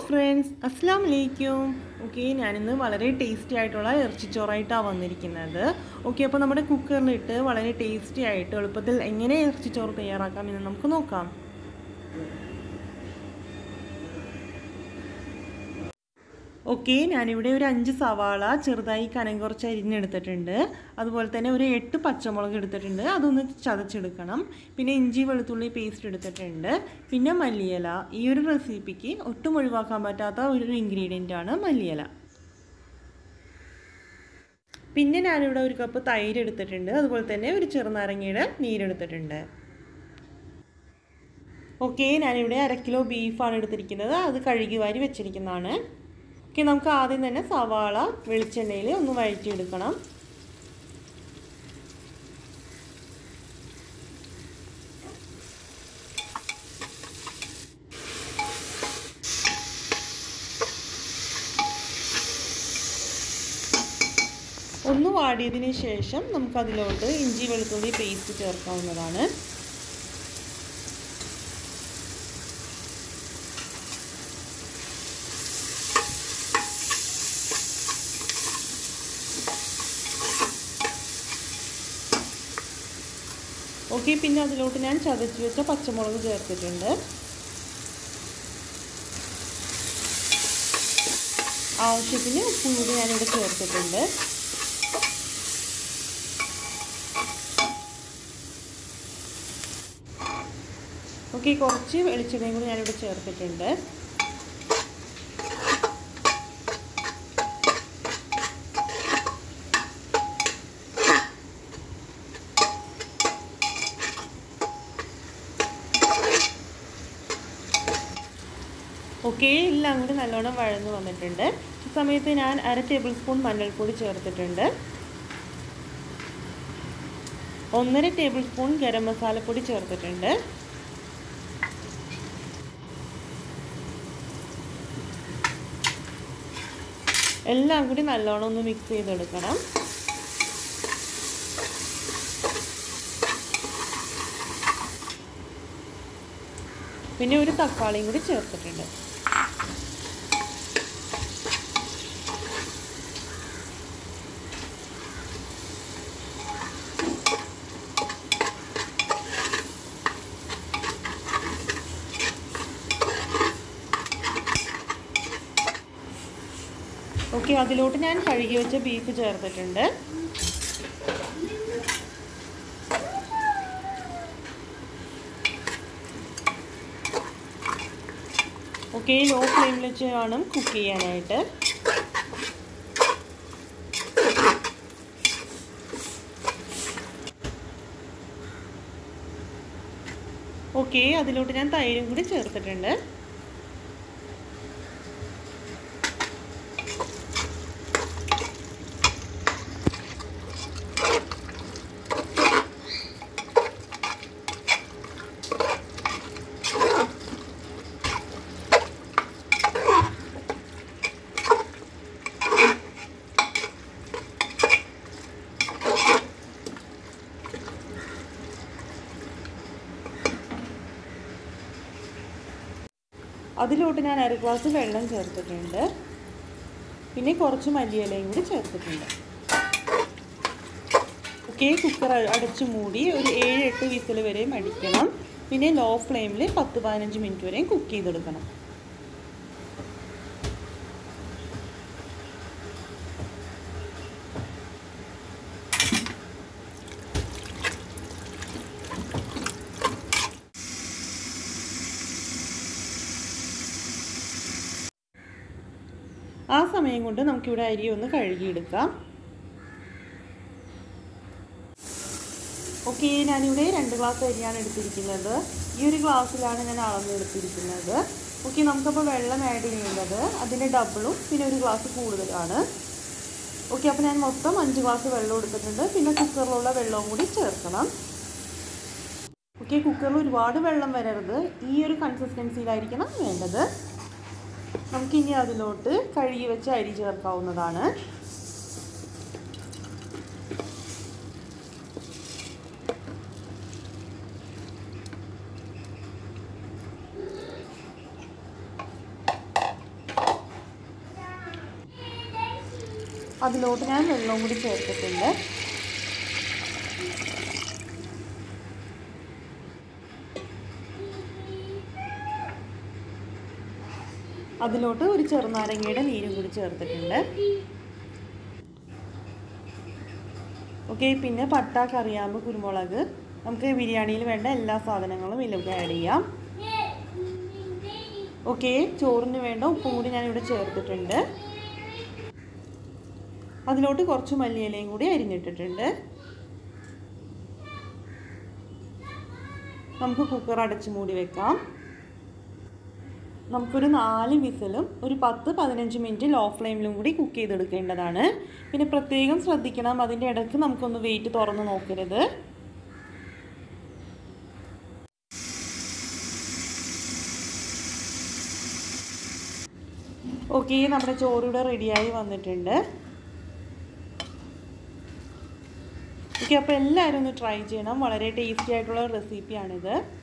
friends അസ്സാം വലൈക്കും okay ഞാനിന്ന് വളരെ ടേസ്റ്റി ആയിട്ടുള്ള ഇറച്ചിച്ചോറായിട്ടാണ് വന്നിരിക്കുന്നത് ഓക്കെ അപ്പോൾ നമ്മുടെ കുക്കറിലിട്ട് വളരെ ടേസ്റ്റി ആയിട്ട് എളുപ്പത്തിൽ എങ്ങനെ ഇറച്ചിച്ചോറ് തയ്യാറാക്കാം എന്ന് നമുക്ക് നോക്കാം ഓക്കെ ഞാനിവിടെ ഒരു അഞ്ച് സവാള ചെറുതായി കനം കുറച്ച് അരിഞ്ഞെടുത്തിട്ടുണ്ട് അതുപോലെ തന്നെ ഒരു എട്ട് പച്ചമുളക് എടുത്തിട്ടുണ്ട് അതൊന്ന് ചതച്ചെടുക്കണം പിന്നെ ഇഞ്ചി വെളുത്തുള്ളി പേസ്റ്റ് എടുത്തിട്ടുണ്ട് പിന്നെ മല്ലിയില ഈ ഒരു റെസിപ്പിക്ക് ഒട്ടും ഒഴിവാക്കാൻ പറ്റാത്ത ഒരു ഇൻഗ്രീഡിയൻ്റ് ആണ് മല്ലിയില പിന്നെ ഞാനിവിടെ ഒരു കപ്പ് തൈര് എടുത്തിട്ടുണ്ട് അതുപോലെ തന്നെ ഒരു ചെറുനാരങ്ങയുടെ നീരെടുത്തിട്ടുണ്ട് ഓക്കെ ഞാനിവിടെ അര കിലോ ബീഫാണ് എടുത്തിരിക്കുന്നത് അത് കഴുകി വാരി വെച്ചിരിക്കുന്നതാണ് ഓക്കെ നമുക്ക് ആദ്യം തന്നെ സവാള വെളിച്ചെണ്ണയിൽ ഒന്ന് വഴറ്റിയെടുക്കണം ഒന്ന് വാടിയതിന് ശേഷം നമുക്കതിലോട്ട് ഇഞ്ചി വെളുത്തുള്ളി പേസ്റ്റ് ചേർക്കാവുന്നതാണ് ഓക്കെ പിന്നെ അതിലോട്ട് ഞാൻ ചതച്ച് വെച്ച പച്ചമുളക് ചേർത്തിട്ടുണ്ട് ആവശ്യത്തിന് ഉപ്പും കൂടി ഞാനിവിടെ ചേർത്തിട്ടുണ്ട് ഓക്കെ കുറച്ച് വെളിച്ചെണ്ണയും കൂടി ഞാനിവിടെ ചേർത്തിട്ടുണ്ട് ഓക്കെ എല്ലാം കൂടി നല്ലോണം വഴന്ന് വന്നിട്ടുണ്ട് ഈ സമയത്ത് ഞാൻ അര ടേബിൾ സ്പൂൺ മഞ്ഞൾപ്പൊടി ചേർത്തിട്ടുണ്ട് ഒന്നര ടേബിൾ സ്പൂൺ ഗരം മസാലപ്പൊടി ചേർത്തിട്ടുണ്ട് എല്ലാം കൂടി നല്ലോണം ഒന്ന് മിക്സ് ചെയ്തെടുക്കണം പിന്നെ ഒരു തക്കാളിയും കൂടി ചേർത്തിട്ടുണ്ട് ഓക്കെ അതിലോട്ട് ഞാൻ കഴുകി വെച്ച ബീഫ് ചേർത്തിട്ടുണ്ട് ഓക്കെ ലോ ഫ്ലെയിമിൽ വെച്ച് വേണം കുക്ക് ചെയ്യാനായിട്ട് ഓക്കെ അതിലോട്ട് ഞാൻ തൈരും കൂടി ചേർത്തിട്ടുണ്ട് അതിലോട്ട് ഞാൻ അര ഗ്ലാസ് വെള്ളം ചേർത്തിട്ടുണ്ട് പിന്നെ കുറച്ച് മല്ലിയിലയും കൂടി ചേർത്തിട്ടുണ്ട് ഓക്കെ കുക്കർ അടച്ചു മൂടി ഒരു ഏഴ് എട്ട് വിസിൽ വരെയും അടിക്കണം പിന്നെ ലോ ഫ്ലെയിമിൽ പത്ത് പതിനഞ്ച് മിനിറ്റ് വരെയും കുക്ക് ചെയ്തെടുക്കണം ആ സമയം കൊണ്ട് നമുക്കിവിടെ അരി ഒന്ന് കഴുകിയെടുക്കാം ഓക്കെ ഞാനിവിടെ രണ്ട് ഗ്ലാസ് അരിയാണ് എടുത്തിരിക്കുന്നത് ഈ ഒരു ഗ്ലാസ്സിലാണ് ഞാൻ അളന്നെടുത്തിരിക്കുന്നത് ഓക്കെ നമുക്കപ്പോൾ വെള്ളം ആഡ് ചെയ്യുന്നത് അതിൻ്റെ ഡബിളും പിന്നെ ഒരു ഗ്ലാസ് കൂടുതലാണ് ഓക്കെ അപ്പോൾ ഞാൻ മൊത്തം അഞ്ച് ഗ്ലാസ് വെള്ളം എടുത്തിട്ടുണ്ട് പിന്നെ കുക്കറിലുള്ള വെള്ളവും കൂടി ചേർക്കണം ഓക്കെ കുക്കറിൽ ഒരുപാട് വെള്ളം വരരുത് ഈ ഒരു കൺസിസ്റ്റൻസിയിലായിരിക്കണം വേണ്ടത് നമുക്കിനി അതിലോട്ട് കഴുകി വെച്ച അരി ചേർക്കാവുന്നതാണ് അതിലോട്ട് ഞാൻ വെള്ളവും കൂടി ചേർത്തിട്ടുണ്ട് അതിലോട്ട് ഒരു ചെറുനാരങ്ങയുടെ നീരും കൂടി ചേർത്തിട്ടുണ്ട് ഓക്കെ പിന്നെ പട്ട കറിയാമ്പ് കുരുമുളക് നമുക്ക് ബിരിയാണിയിൽ വേണ്ട എല്ലാ സാധനങ്ങളും ഇതിലൊക്കെ ആഡ് ചെയ്യാം ഓക്കെ ചോറിന് വേണ്ട ഉപ്പും കൂടി ഞാൻ ഇവിടെ ചേർത്തിട്ടുണ്ട് അതിലോട്ട് കുറച്ച് മല്ലിയിലയും കൂടി അരിഞ്ഞിട്ടിട്ടുണ്ട് നമുക്ക് കുക്കർ അടച്ച് മൂടി വെക്കാം നമുക്കൊരു നാല് വിസിലും ഒരു പത്ത് പതിനഞ്ച് മിനിറ്റ് ലോ ഫ്ലെയിമിലും കൂടി കുക്ക് ചെയ്തെടുക്കേണ്ടതാണ് പിന്നെ പ്രത്യേകം ശ്രദ്ധിക്കണം അതിൻ്റെ ഇടയ്ക്ക് നമുക്കൊന്ന് വെയിറ്റ് തുറന്ന് നോക്കരുത് ഓക്കെ നമ്മുടെ ചോറിവിടെ റെഡിയായി വന്നിട്ടുണ്ട് ഓക്കെ അപ്പോൾ എല്ലാവരും ഒന്ന് ട്രൈ ചെയ്യണം വളരെ ടേസ്റ്റി ആയിട്ടുള്ള റെസിപ്പിയാണിത്